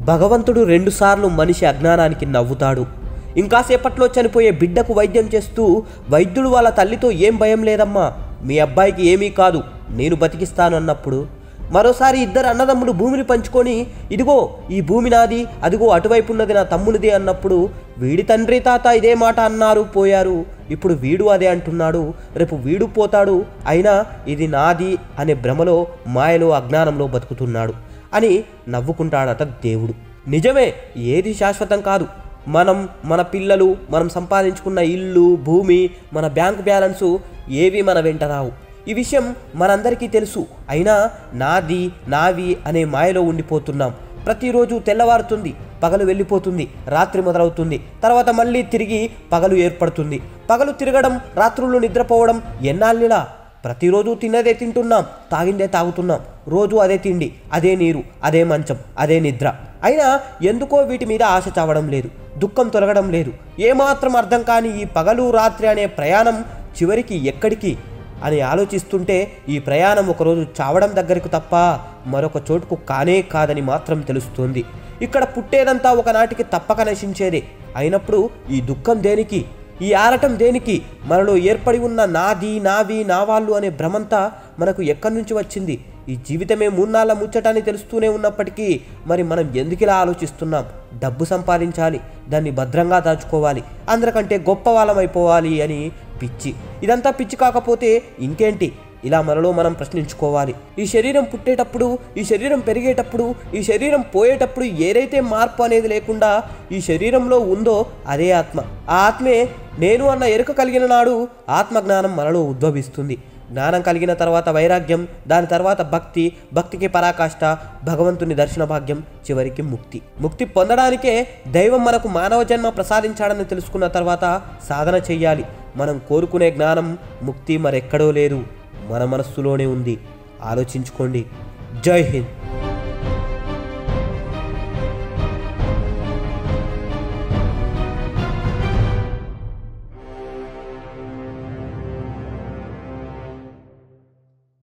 భగవంతుడు రెండుసార్లు మనిషి అజ్ఞానానికి నవ్వుతాడు ఇంకాసేపట్లో చనిపోయే బిడ్డకు వైద్యం చేస్తూ వైద్యుడు వాళ్ళ తల్లితో ఏం భయం లేదమ్మా మీ అబ్బాయికి ఏమీ కాదు నేను బతికిస్తాను అన్నప్పుడు మరోసారి ఇద్దరు అన్నదమ్ములు భూమిని పంచుకొని ఇదిగో ఈ భూమి నాది అదిగో అటువైపు ఉన్నది నా తమ్మునిది అన్నప్పుడు వీడి తండ్రి తాత ఇదే మాట అన్నారు పోయారు ఇప్పుడు వీడు అదే అంటున్నాడు రేపు వీడు పోతాడు అయినా ఇది నాది అనే భ్రమలో మాయలో అజ్ఞానంలో బతుకుతున్నాడు అని నవ్వుకుంటాడట దేవుడు నిజమే ఏది శాశ్వతం కాదు మనం మన పిల్లలు మనం సంపాదించుకున్న ఇల్లు భూమి మన బ్యాంక్ బ్యాలెన్సు ఏవి మన వెంట రావు ఈ విషయం మనందరికీ తెలుసు అయినా నాది నావి అనే మాయలో ఉండిపోతున్నాం ప్రతిరోజు తెల్లవారుతుంది పగలు వెళ్ళిపోతుంది రాత్రి మొదలవుతుంది తర్వాత మళ్ళీ తిరిగి పగలు ఏర్పడుతుంది పగలు తిరగడం రాత్రులు నిద్రపోవడం ఎన్నాళ్ళిలా ప్రతిరోజు తిన్నదే తింటున్నాం తాగిందే తాగుతున్నాం రోజు అదే తిండి అదే నీరు అదే మంచం అదే నిద్ర అయినా ఎందుకో వీటి మీద ఆశ చావడం లేదు దుఃఖం తొలగడం లేదు ఏమాత్రం అర్థం కాని ఈ పగలు రాత్రి అనే ప్రయాణం చివరికి ఎక్కడికి అని ఆలోచిస్తుంటే ఈ ప్రయాణం ఒకరోజు చావడం దగ్గరకు తప్ప మరొక చోటుకు కానే కాదని మాత్రం తెలుస్తుంది ఇక్కడ పుట్టేదంతా ఒకనాటికి తప్పక నశించేదే అయినప్పుడు ఈ దుఃఖం దేనికి ఈ ఆరటం దేనికి మనలో ఏర్పడి ఉన్న నాది నావి నా వాళ్ళు అనే భ్రమంతా మనకు ఎక్కడి నుంచి వచ్చింది ఈ జీవితమే మూన్నాళ్ళ ముచ్చటాన్ని తెలుస్తూనే ఉన్నప్పటికీ మరి మనం ఎందుకిలా ఆలోచిస్తున్నాం డబ్బు సంపాదించాలి దాన్ని భద్రంగా దాచుకోవాలి అందరికంటే గొప్ప వాళ్ళమైపోవాలి అని పిచ్చి ఇదంతా పిచ్చి కాకపోతే ఇంకేంటి ఇలా మనలో మనం ప్రశ్నించుకోవాలి ఈ శరీరం పుట్టేటప్పుడు ఈ శరీరం పెరిగేటప్పుడు ఈ శరీరం పోయేటప్పుడు ఏదైతే మార్పు అనేది లేకుండా ఈ శరీరంలో ఉందో అదే ఆత్మ ఆ ఆత్మే నేను అన్న ఎరుక కలిగిన నాడు ఆత్మజ్ఞానం మనలో ఉద్భవిస్తుంది జ్ఞానం కలిగిన తర్వాత వైరాగ్యం దాని తర్వాత భక్తి భక్తికి పరాకాష్ట భగవంతుని దర్శన భాగ్యం చివరికి ముక్తి ముక్తి పొందడానికే దైవం మనకు మానవ జన్మ ప్రసాదించాడని తెలుసుకున్న తర్వాత సాధన చెయ్యాలి మనం కోరుకునే జ్ఞానం ముక్తి మరెక్కడో లేదు మన మనస్సులోనే ఉంది ఆలోచించుకోండి జై హింద్